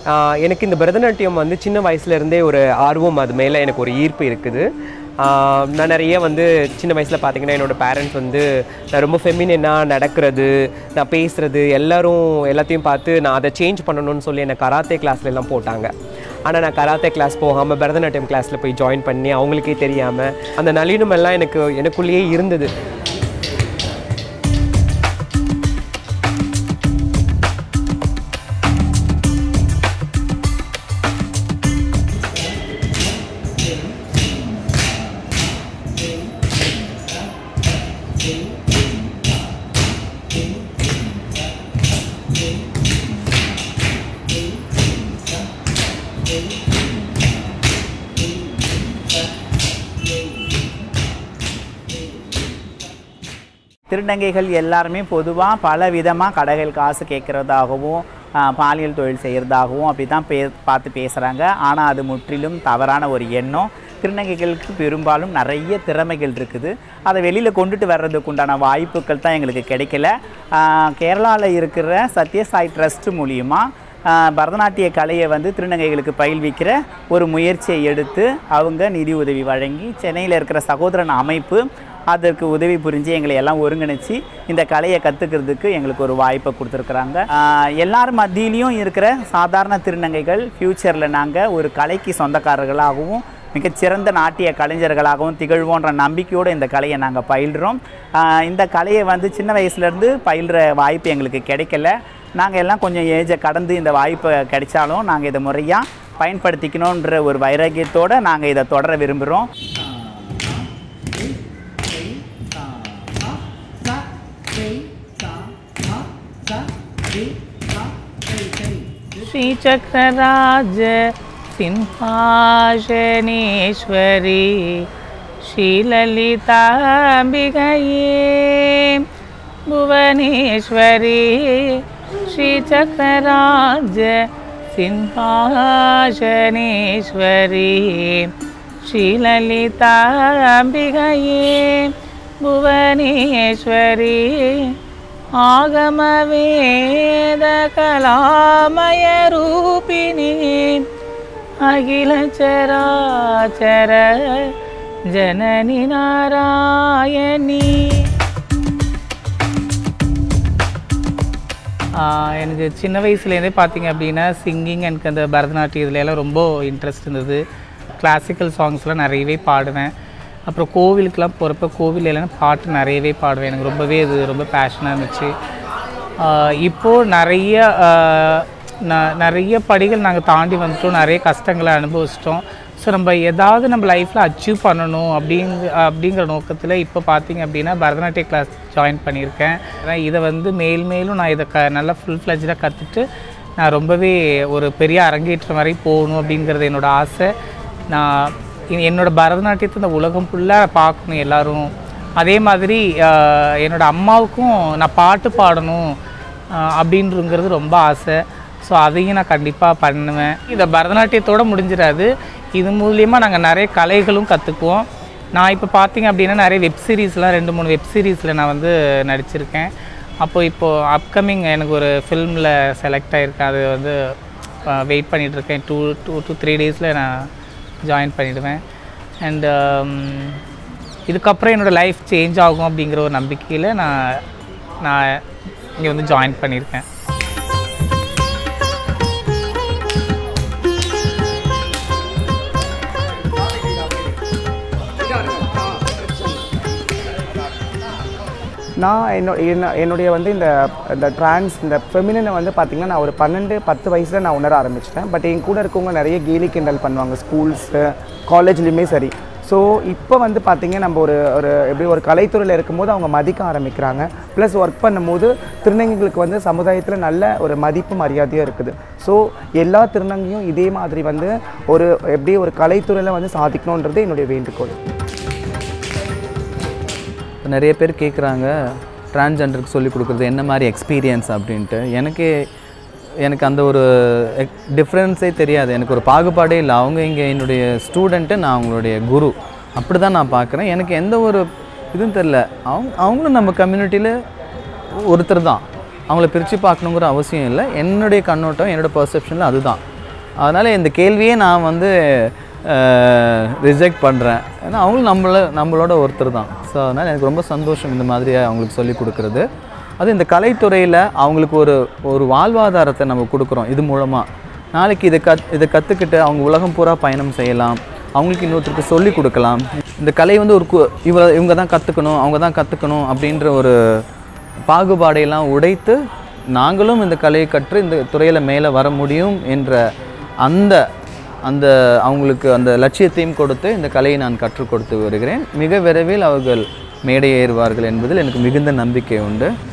ஆஹ் எனக்கு இந்த பரதநாட்டியம் வந்து சின்ன வயசுலேருந்தே ஒரு ஆர்வம் அது மேலே எனக்கு ஒரு ஈர்ப்பு இருக்குது ஆஹ் நான் நிறைய வந்து சின்ன வயசில் பார்த்தீங்கன்னா என்னோடய பேரண்ட்ஸ் வந்து நான் ரொம்ப ஃபெமினாக நடக்கிறது நான் பேசுகிறது எல்லாரும் எல்லாத்தையும் பார்த்து நான் அதை சேஞ்ச் பண்ணணும்னு சொல்லி என்னை கராத்தே கிளாஸ்ல எல்லாம் போட்டாங்க ஆனால் நான் கராத்தே கிளாஸ் போகாமல் பரதநாட்டியம் கிளாஸில் போய் ஜாயின் பண்ணி அவங்களுக்கே தெரியாமல் அந்த நளினம் எல்லாம் எனக்கு எனக்குள்ளேயே இருந்தது திருநங்கைகள் எல்லாருமே பொதுவாக பல விதமாக கடைகள் காசு கேட்குறதாகவும் பாலியல் தொழில் செய்கிறதாகவும் அப்படி தான் பே பார்த்து பேசுகிறாங்க ஆனால் அது முற்றிலும் தவறான ஒரு எண்ணம் திருநங்கைகளுக்கு பெரும்பாலும் நிறைய திறமைகள் இருக்குது அதை வெளியில் கொண்டுட்டு வர்றதுக்கு உண்டான வாய்ப்புகள் தான் எங்களுக்கு கிடைக்கல கேரளாவில் இருக்கிற சத்யசாய் ட்ரஸ்ட் மூலியமாக ஆஹ் பரதநாட்டிய கலையை வந்து திருநங்கைகளுக்கு பயில்விக்கிற ஒரு முயற்சியை எடுத்து அவங்க நிதி உதவி வழங்கி சென்னையில் இருக்கிற சகோதரன் அமைப்பு அதற்கு உதவி புரிஞ்சு எங்களை எல்லாம் ஒருங்கிணைச்சு இந்த கலையை கற்றுக்கிறதுக்கு எங்களுக்கு ஒரு வாய்ப்பை கொடுத்துருக்குறாங்க ஆஹ் எல்லார் மத்தியிலையும் இருக்கிற சாதாரண திருநங்கைகள் ஃப்யூச்சரில் நாங்கள் ஒரு கலைக்கு சொந்தக்காரர்களாகவும் மிகச்சிறந்த நாட்டிய கலைஞர்களாகவும் திகழ்வோன்ற நம்பிக்கையோடு இந்த கலையை நாங்கள் பயில்றோம் ஆஹ் இந்த கலையை வந்து சின்ன வயசுலேருந்து பயில்ற வாய்ப்பு எங்களுக்கு கிடைக்கல நாங்கள் எல்லாம் கொஞ்சம் ஏஜை கடந்து இந்த வாய்ப்பு கிடைச்சாலும் நாங்கள் இதை முறையாக பயன்படுத்திக்கணுன்ற ஒரு வைராக்கியத்தோடு நாங்கள் இதை தொடர விரும்புகிறோம் श्रीचक्रराज सिंहासनेश्वरी श्रीललिताम्बिकये भुवनेश्वरी श्रीचक्रराज सिंहासनेश्वरी श्रीललिताम्बिकये भुवनेश्वरी आगमवेदकलामयरूपिणी अखिलचराचर जननि नारायणी ஆஹ் எனக்கு சின்ன வயசுலேருந்தே பார்த்தீங்க அப்படின்னா சிங்கிங் எனக்கு அந்த பரதநாட்டியம் இதுல எல்லாம் ரொம்ப இன்ட்ரெஸ்ட் இருந்தது கிளாசிக்கல் சாங்ஸ்லாம் நிறையவே பாடுவேன் அப்புறம் கோவிலுக்கெலாம் போகிறப்ப கோவில் எல்லாம் பாட்டு நிறையவே பாடுவேன் எனக்கு ரொம்பவே இது ரொம்ப பேஷனாக இருந்துச்சு ஆஹ் இப்போது நிறைய ஆஹ் ந- நிறைய படிகள் நாங்கள் தாண்டி வந்துட்டோம் நிறைய கஷ்டங்களை அனுபவிச்சிட்டோம் ஸோ நம்ம ஏதாவது நம்ம லைஃப்பில் அச்சீவ் பண்ணணும் அப்படிங்க அப்படிங்கிற நோக்கத்தில் இப்போ பார்த்தீங்க அப்படின்னா பரதநாட்டிய கிளாஸ் ஜாயின் பண்ணியிருக்கேன் அதான் இதை வந்து மேல் மேலும் நான் இதை க நல்லா ஃபுல் ஃப்ளெஜ்டாக கற்றுட்டு நான் ரொம்பவே ஒரு பெரிய அரங்கேற்றம் வரை போகணும் அப்படிங்கிறது என்னோட ஆசை நான் இ- என்னோட பரதநாட்டியத்தை இந்த உலகம் ஃபுல்லாக பார்க்கணும் எல்லாரும் அதே மாதிரி ஆஹ், என்னோட அம்மாவுக்கும் நான் பாட்டு பாடணும் ஆஹ், அப்படின்றங்கிறது ரொம்ப ஆசை ஸோ அதையும் நான் கண்டிப்பாக பண்ணுவேன் இதை பரதநாட்டியத்தோட முடிஞ்சிடாது இது மூலியமாக நாங்கள் நிறைய கலைகளும் கற்றுக்குவோம் நான் இப்போ பார்த்தீங்க அப்படின்னா நிறைய வெப் சீரிஸ்லாம் ரெண்டு மூணு வெப் சீரிஸில் நான் வந்து நடிச்சிருக்கேன் அப்போ இப்போது அப்கமிங் எனக்கு ஒரு ஃபில்மில் செலக்ட் ஆகிருக்கேன் அது வந்து வெயிட் பண்ணிகிட்ருக்கேன் டூ டூ டூ த்ரீ டேஸில் நான் ஜாயின் பண்ணிவிடுவேன் அண்டு இதுக்கப்புறம் என்னோடய லைஃப் சேஞ்ச் ஆகும் அப்படிங்கிற ஒரு நம்பிக்கையில் நான் நான் இங்கே வந்து ஜாயின் பண்ணியிருக்கேன் நான் என்னோ என்ன என்னுடைய வந்து இந்த இந்த ட்ரான்ஸ் இந்த ஃபெமினினை வந்து பார்த்திங்கன்னா நான் ஒரு பன்னெண்டு பத்து வயசில் நான் உணர ஆரம்பிச்சிட்டேன் பட் என் கூட இருக்கவங்க நிறைய கேலி கிண்டல் பண்ணுவாங்க ஸ்கூல்ஸு காலேஜ்லேயுமே சரி ஸோ இப்போ வந்து பார்த்திங்க நம்ம ஒரு ஒரு எப்படி ஒரு கலைத்துறையில் இருக்கும்போது அவங்க மதிக்க ஆரம்பிக்கிறாங்க ப்ளஸ் ஒர்க் பண்ணும்போது திருநங்கைகளுக்கு வந்து சமுதாயத்தில் நல்ல ஒரு மதிப்பு மரியாதையும் இருக்குது ஸோ எல்லா திருநங்கையும் இதே மாதிரி வந்து ஒரு எப்படி ஒரு கலைத்துறையில் வந்து சாதிக்கணுன்றது என்னுடைய வேண்டுகோள் இப்போ நிறைய பேர் கேட்குறாங்க டிரான்ஸ்ஜெண்டருக்கு சொல்லி கொடுக்குறது என்ன மாதிரி எக்ஸ்பீரியன்ஸ் அப்படின்ட்டு எனக்கு எனக்கு அந்த ஒரு டிஃப்ரென்ஸே தெரியாது எனக்கு ஒரு பாகுபாடே இல்லை அவங்க இங்கே என்னுடைய ஸ்டூடெண்ட்டு நான் அவங்களுடைய குரு அப்படி தான் நான் பார்க்குறேன் எனக்கு எந்த ஒரு இதுவும் தெரில அவங்க அவங்களும் நம்ம கம்யூனிட்டியில் ஒருத்தர் தான் அவங்கள பிரித்து பார்க்கணுங்கிற அவசியம் இல்லை என்னுடைய கண்ணோட்டம் என்னோடய பர்செப்ஷனில் அதுதான் அதனால் இந்த கேள்வியே நான் வந்து ரிஜெக்ட் பண்ணுறேன் ஏன்னா அவங்களும் நம்மள நம்மளோட ஒருத்தர் தான் ஸோ அதனால் எனக்கு ரொம்ப சந்தோஷம் இந்த மாதிரி அவங்களுக்கு சொல்லி கொடுக்குறது அது இந்த கலைத்துறையில் அவங்களுக்கு ஒரு ஒரு வாழ்வாதாரத்தை நம்ம கொடுக்குறோம் இது மூலமாக நாளைக்கு இதை கத் இதை கற்றுக்கிட்டு அவங்க உலகம் பூரா பயணம் செய்யலாம் அவங்களுக்கு இன்னொருத்தருக்கு சொல்லி கொடுக்கலாம் இந்த கலை வந்து ஒரு கு இவ இவங்க தான் கற்றுக்கணும் அவங்க தான் கற்றுக்கணும் அப்படின்ற ஒரு பாகுபாடையெல்லாம் உடைத்து நாங்களும் இந்த கலையை கற்று இந்த துறையில் மேலே வர முடியும் என்ற அந்த அந்த அவங்களுக்கு அந்த லட்சியத்தையும் கொடுத்து இந்த கலையை நான் கற்றுக் கொடுத்து வருகிறேன் மிக விரைவில் அவர்கள் மேடை ஏறுவார்கள் என்பதில் எனக்கு மிகுந்த நம்பிக்கை உண்டு